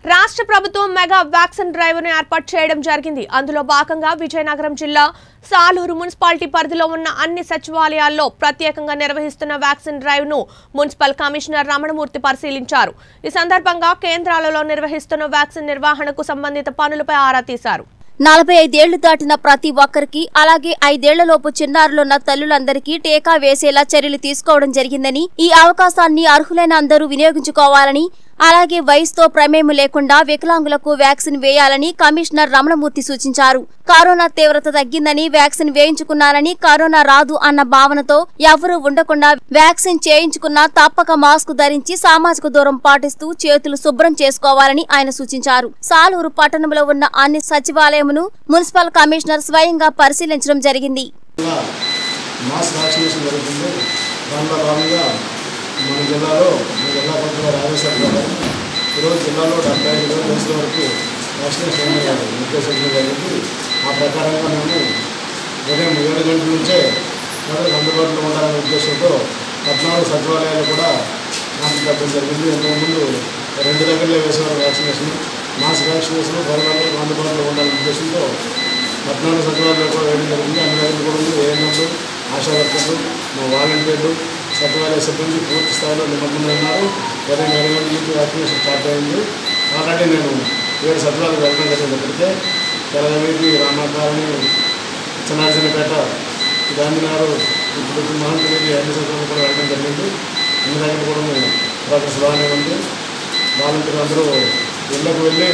రాష్ట్ర ప్రభుత్వం mega vaccine drive ను ఏర్పాటు చేయడం జరిగింది అందులో భాగంగా విజయనగరం జిల్లా సాలూరు మున్సిపాలిటీ పరిధిలో ఉన్న అన్ని సచివాలయాల్లో ప్రత్యేకంగా నిర్వహిస్తున్న వ్యాక్సిన్ డ్రైవ్ ను మున్సిపల్ కమిషనర్ రమణమూర్తి పరిశీలించారు ఈ సందర్భంగా కేంద్రాలలో నిర్వహిస్తున్న వ్యాక్సిన్ నిర్వహణకు సంబంధిత పనులపై ఆరా తీశారు నలభై ఐదేళ్లు దాటిన ప్రతి ఒక్కరికి అలాగే ఐదేళ్లలోపు చిన్నారులున్న తల్లులందరికీ టీకా వేసేలా చర్యలు తీసుకోవడం జరిగిందని ఈ అవకాశాన్ని అర్హులైన అందరూ వినియోగించుకోవాలని అలాగే వయసుతో ప్రమేయం లేకుండా వికలాంగులకు వ్యాక్సిన్ వేయాలని కమిషనర్ రమణమూర్తి సూచించారు కరోనా తీవ్రత తగ్గిందని వ్యాక్సిన్ వేయించుకున్నారని కరోనా రాదు అన్న భావనతో ఎవరూ ఉండకుండా వ్యాక్సిన్ చేయించుకున్నా తప్పక మాస్క్ ధరించి సామాజిక దూరం పాటిస్తూ చేతులు శుభ్రం చేసుకోవాలని ఆయన సూచించారు సాలూరు పట్టణంలో ఉన్న అన్ని సచివాలయమును మున్సిపల్ కమిషనర్ స్వయంగా పరిశీలించడం జరిగింది జిల్లా మాస్ వ్యాక్సినేషన్ జరుగుతుంది దానిలో భాగంగా మన జిల్లాలో మన జిల్లా కలెక్టర్ గారి ఆదేశాల ప్రకారం ఈరోజు జిల్లాలో డెబ్బై ఐదు వేల వయసుల వరకు వ్యాక్సినేషన్ అనేది నిర్దేశించడం జరిగింది ఆ ప్రకారంగా మేము ఉదయం ఏడు గంటల నుంచే ప్రజలకు అందుబాటులో ఉండాలనే ఉద్దేశంతో పద్నాలుగు సచివాలయాలు కూడా నామకరణం పెట్టడం జరిగింది ఇంతకుముందు రెండు దగ్గరలో వేసేవారు వ్యాక్సినేషన్ మాస్ వ్యాక్సినేషన్ ప్రజలకు అందుబాటులో ఉండాలనే ఉద్దేశంతో పద్నాలుగు సచివాలయాలు కూడా వేయడం జరిగింది అన్ని దగ్గర కూడా ఉంది ఏఎన్ఎంలు ఆశా వర్కర్లు మా వాలంటీర్లు సచివాలయ సిబ్బంది పూర్తి స్థాయిలో నిమగ్నమై ఉన్నారు ఉదయం ఏడు గంటల నుంచి వ్యాక్సినేషన్ స్టార్ట్ అయింది ఆల్రెడీ నేను ఏడు సచివాలయాలు వెళ్ళడం జరిగింది ఇప్పటికే తెలంగాణకి రామాకాలని చిన్నార్జనపేట గాంధీనగర్ ఇప్పుడు మహంతగిరి అన్ని సచివాలయాలు కూడా వెళ్ళడం జరిగింది అన్ని దగ్గర కూడా ప్రోగ్రెస్ బాగానే ఉంది వాలంటీర్లు అందరూ ఇళ్ళకు వెళ్ళి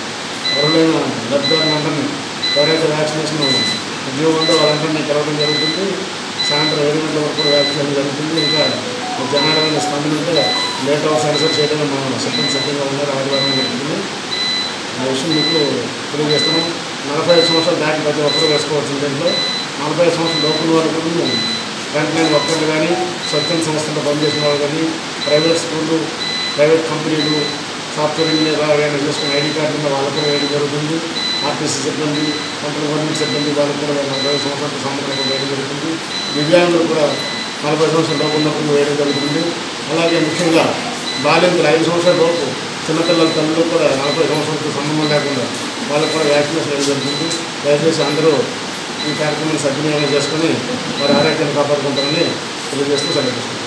ఎవరైనా లబ్ధిదారులందరినీ ఎవరైతే వ్యాక్సినేషన్ ఉద్యోగం ఉందో వాళ్ళందరినీ కలవడం జరుగుతుంది సాయంత్రం ఏడు గంటల వరకు కూడా వ్యాక్సినేషన్ జరుగుతుంది ఇంకా జనాలమైన స్పందన ఉంటే లేట్ అవర్స్ అన్సర్ చేయడం మా సిబ్బంది సిద్ధంగా ఉన్నారు ఆదివారం జరుగుతుంది ఆ విషయం మీకు తెలియజేస్తున్నాం నలభై ఐదు సంవత్సరాలు దాటి ప్రతి ఒక్కరూ వేసుకోవచ్చు దీంట్లో నలభై ఐదు సంవత్సరాల లోపల వరకు ఫ్రంట్ లైన్ వర్కర్లు కానీ స్వచ్ఛంద సంస్థల్లో పనిచేసిన వాళ్ళు కానీ ప్రైవేట్ స్కూళ్ళు ప్రైవేట్ కంపెనీలు సాఫ్ట్వేర్ ఇంజనీర్ కానీ చేసుకున్న ఐడి కార్డు ఉన్న వాళ్ళకు కూడా వేయడం జరుగుతుంది ఆర్టీసీ సిబ్బంది సెంట్రల్ గవర్నమెంట్ సిబ్బంది వాళ్ళకు కూడా నలభై ఐదు సంవత్సరాల సంబంధంగా వేయడం జరుగుతుంది దివ్యాంగులు కూడా నలభై సంవత్సరాల లోపు ఉన్నప్పుడు వేయడం జరుగుతుంది అలాగే ముఖ్యంగా బాలింతలు ఐదు సంవత్సరాల లోపు చిన్నపిల్లల తల్లులు కూడా నలభై సంవత్సరాలతో సంబంధం లేకుండా వాళ్ళకు కూడా వ్యాక్సినేషన్ వేయడం జరుగుతుంది దయచేసి అందరూ ఈ కార్యక్రమాన్ని సద్వినియోగం చేసుకొని వారి ఆరోగ్యాన్ని కాపాడుకుంటారని తెలియజేస్తూ సెలవు